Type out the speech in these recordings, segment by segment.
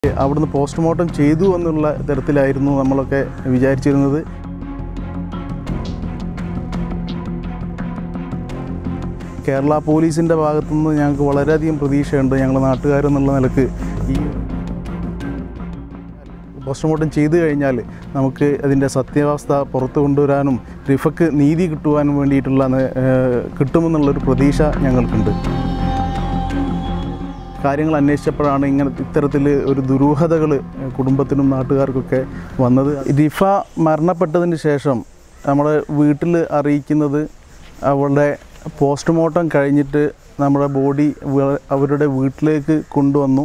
അവിടുന്ന് പോസ്റ്റ്മോർട്ടം ചെയ്തു എന്നുള്ള തരത്തിലായിരുന്നു നമ്മളൊക്കെ വിചാരിച്ചിരുന്നത് കേരള പോലീസിൻ്റെ ഭാഗത്തുനിന്ന് ഞങ്ങൾക്ക് വളരെയധികം പ്രതീക്ഷയുണ്ട് ഞങ്ങൾ നാട്ടുകാരെന്നുള്ള നിലക്ക് ഈ പോസ്റ്റ്മോർട്ടം ചെയ്തു കഴിഞ്ഞാൽ നമുക്ക് അതിൻ്റെ സത്യാവസ്ഥ പുറത്തു കൊണ്ടുവരാനും റിഫക്ക് നീതി കിട്ടുവാനും വേണ്ടിയിട്ടുള്ള ഏഹ്, കിട്ടുമെന്നുള്ളൊരു പ്രതീക്ഷ ഞങ്ങൾക്കുണ്ട് കാര്യങ്ങൾ അന്വേഷിച്ചപ്പോഴാണ് ഇങ്ങനെ ഇത്തരത്തിൽ ഒരു ദുരൂഹതകൾ കുടുംബത്തിനും നാട്ടുകാർക്കൊക്കെ വന്നത് റിഫ മരണപ്പെട്ടതിന് ശേഷം നമ്മുടെ വീട്ടിൽ അറിയിക്കുന്നത് അവളുടെ പോസ്റ്റ്മോർട്ടം കഴിഞ്ഞിട്ട് നമ്മുടെ ബോഡി അവരുടെ വീട്ടിലേക്ക് കൊണ്ടുവന്നു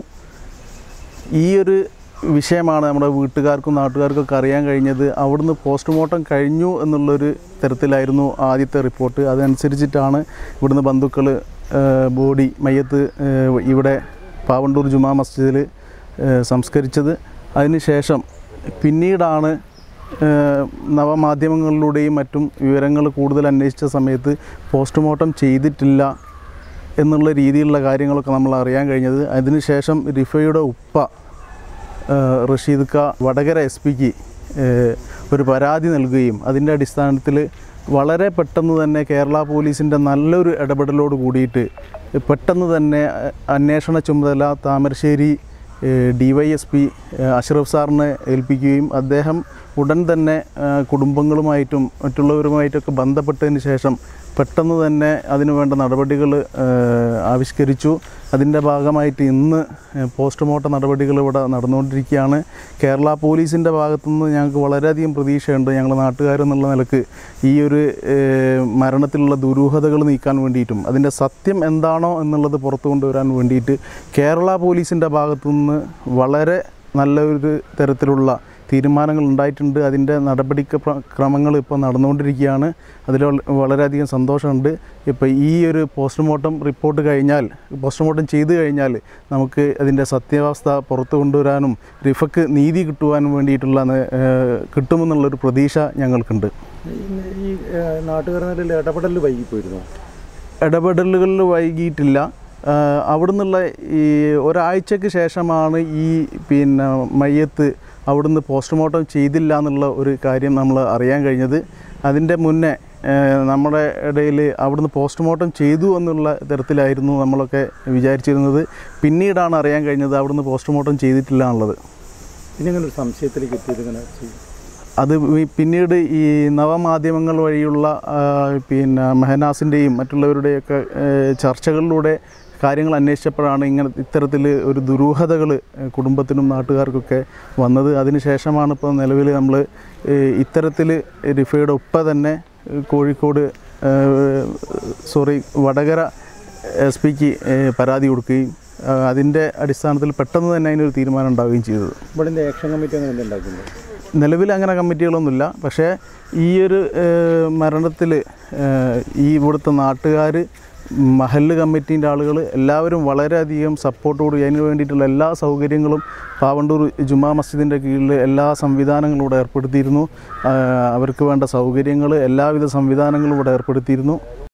ഈ ഒരു വിഷയമാണ് നമ്മുടെ വീട്ടുകാർക്കും നാട്ടുകാർക്കൊക്കെ അറിയാൻ കഴിഞ്ഞത് അവിടുന്ന് പോസ്റ്റ്മോർട്ടം കഴിഞ്ഞു എന്നുള്ളൊരു തരത്തിലായിരുന്നു ആദ്യത്തെ റിപ്പോർട്ട് അതനുസരിച്ചിട്ടാണ് ഇവിടുന്ന് ബന്ധുക്കൾ ബോഡി മയ്യത്ത് ഏഹ്, ഇവിടെ പാവണ്ടൂർ ജുമാ മസ്ജിദിൽ ഏഹ്, സംസ്കരിച്ചത് അതിനുശേഷം പിന്നീടാണ് ഏഹ്, നവമാധ്യമങ്ങളിലൂടെയും മറ്റും വിവരങ്ങൾ കൂടുതൽ അന്വേഷിച്ച സമയത്ത് പോസ്റ്റ്മോർട്ടം ചെയ്തിട്ടില്ല എന്നുള്ള രീതിയിലുള്ള കാര്യങ്ങളൊക്കെ നമ്മൾ അറിയാൻ കഴിഞ്ഞത് അതിനുശേഷം റിഫയുടെ ഉപ്പ ഏഹ്, റഷീദ് ഖ വടകര എസ് പിക്ക് ഒരു പരാതി നൽകുകയും അതിൻ്റെ അടിസ്ഥാനത്തിൽ വളരെ പെട്ടെന്ന് തന്നെ കേരള പോലീസിൻ്റെ നല്ലൊരു ഇടപെടലോട് കൂടിയിട്ട് പെട്ടെന്ന് തന്നെ അഹ്, അന്വേഷണ ചുമതല Thamarassery D Y S P Ashraf സാറിനെ ഏൽപ്പിക്കുകയും അദ്ദേഹം ഉടൻ തന്നെ ആ, കുടുംബങ്ങളുമായിട്ടും മറ്റുള്ളവരുമായിട്ടൊക്കെ ബന്ധപ്പെട്ടതിന് ശേഷം പെട്ടെന്ന് തന്നെ അതിനു വേണ്ട നടപടികൾ ആവിഷ്കരിച്ചു അതിൻ്റെ ഭാഗമായിട്ട് ഇന്ന് പോസ്റ്റ്മോർട്ടം നടപടികൾ ഇവിടെ നടന്നുകൊണ്ടിരിക്കുകയാണ് കേരള പോലീസിൻ്റെ ഭാഗത്തുനിന്ന് ഞങ്ങൾക്ക് വളരെയധികം പ്രതീക്ഷയുണ്ട് ഞങ്ങൾ നാട്ടുകാരെന്നുള്ള നിലക്ക് ഈ ഒരു ഏഹ്, മരണത്തിലുള്ള ദുരൂഹതകൾ നീക്കാൻ വേണ്ടിയിട്ടും അതിൻ്റെ സത്യം എന്താണോ എന്നുള്ളത് പുറത്തു കൊണ്ടുവരാൻ വേണ്ടിയിട്ട് കേരള പോലീസിൻ്റെ ഭാഗത്തുനിന്ന് വളരെ നല്ലൊരു തരത്തിലുള്ള തീരുമാനങ്ങൾ ഉണ്ടായിട്ടുണ്ട് അതിൻ്റെ നടപടി ക്രമങ്ങൾ ഇപ്പോൾ നടന്നുകൊണ്ടിരിക്കുകയാണ് അതിൽ വള- വളരെയധികം സന്തോഷമുണ്ട് ഇപ്പോൾ ഈ ഒരു പോസ്റ്റ്മോർട്ടം റിപ്പോർട്ട് കഴിഞ്ഞാൽ പോസ്റ്റ്മോർട്ടം ചെയ്തു കഴിഞ്ഞാൽ നമുക്ക് അതിൻ്റെ സത്യാവസ്ഥ പുറത്തു കൊണ്ടുവരാനും റിഫക്ക് നീതി കിട്ടുവാനും വേണ്ടിയിട്ടുള്ള ഏഹ്, കിട്ടുമെന്നുള്ളൊരു പ്രതീക്ഷ ഞങ്ങൾക്കുണ്ട് ഈ- ഈ നാട്ടുകാരുടെ ഇടപെടൽ വൈകിപ്പോയിരുന്നു ഇടപെടലുകളിൽ വൈകിയിട്ടില്ല ആഹ് അവിടുന്നുള്ള ഈ ഒരാഴ്ചക്ക് ശേഷമാണ് ഈ പിന്നെ മയ്യത്ത് അവിടുന്ന് പോസ്റ്റ്മോർട്ടം ചെയ്തില്ല എന്നുള്ള ഒരു കാര്യം നമ്മൾ അറിയാൻ കഴിഞ്ഞത് അതിൻ്റെ മുന്നേ ആഹ് നമ്മുടെ ഇടയിൽ അവിടുന്ന് പോസ്റ്റ്മോർട്ടം ചെയ്തു എന്നുള്ള തരത്തിലായിരുന്നു നമ്മളൊക്കെ വിചാരിച്ചിരുന്നത് പിന്നീടാണ് അറിയാൻ കഴിഞ്ഞത് അവിടുന്ന് പോസ്റ്റ്മോർട്ടം ചെയ്തിട്ടില്ല എന്നുള്ളത് പിന്നെ ഇങ്ങനെ ഒരു സംശയത്തിലേക്ക് എത്തിയത് ഇങ്ങനെ ചെയ്യും അത് ഈ പിന്നീട് ഈ നവമാധ്യമങ്ങൾ വഴിയുള്ള ആ, പിന്നെ മെഹനാസിൻ്റെയും മറ്റുള്ളവരുടെയൊക്കെ ഏ, ചർച്ചകളിലൂടെ കാര്യങ്ങൾ അന്വേഷിച്ചപ്പോഴാണ് ഇങ്ങനെ ഇത്തരത്തിൽ ഒരു ദുരൂഹതകൾ കുടുംബത്തിനും നാട്ടുകാർക്കൊക്കെ വന്നത് അതിനുശേഷമാണ് ഇപ്പോൾ നിലവിൽ നമ്മൾ ഇത്തരത്തിൽ റിഫയുടെ ഉപ്പ തന്നെ ഏ, കോഴിക്കോട് ഏ, സോറി വടകര എസ് പിക്ക് പരാതി കൊടുക്കുകയും ആ, അതിൻ്റെ അടിസ്ഥാനത്തിൽ പെട്ടെന്ന് തന്നെ അതിനൊരു തീരുമാനം ഉണ്ടാവുകയും ചെയ്തത് ഇവിടെ இந்த ആക്ഷൻ കമ്മിറ്റി അങ്ങനെ എന്തെങ്കിലും ഉണ്ടാക്കുന്നത് നിലവിൽ അങ്ങനെ കമ്മിറ്റികളൊന്നുമില്ല പക്ഷേ ഈ ഒരു മരണത്തിൽ ഈ ഇവിടുത്തെ നാട്ടുകാർ മഹല്ല് കമ്മിറ്റീൻ്റെ ആളുകൾ എല്ലാവരും വളരെയധികം സപ്പോർട്ടോട് അതിന് വേണ്ടിയിട്ടുള്ള എല്ലാ സൗകര്യങ്ങളും പാവണ്ടൂർ ജുമാ മസ്ജിദിൻ്റെ കീഴിൽ എല്ലാ സംവിധാനങ്ങളും ഇവിടെ ഏർപ്പെടുത്തിയിരുന്നു ആ, അവർക്ക് വേണ്ട സൗകര്യങ്ങൾ എല്ലാവിധ സംവിധാനങ്ങളും ഇവിടെ ഏർപ്പെടുത്തിയിരുന്നു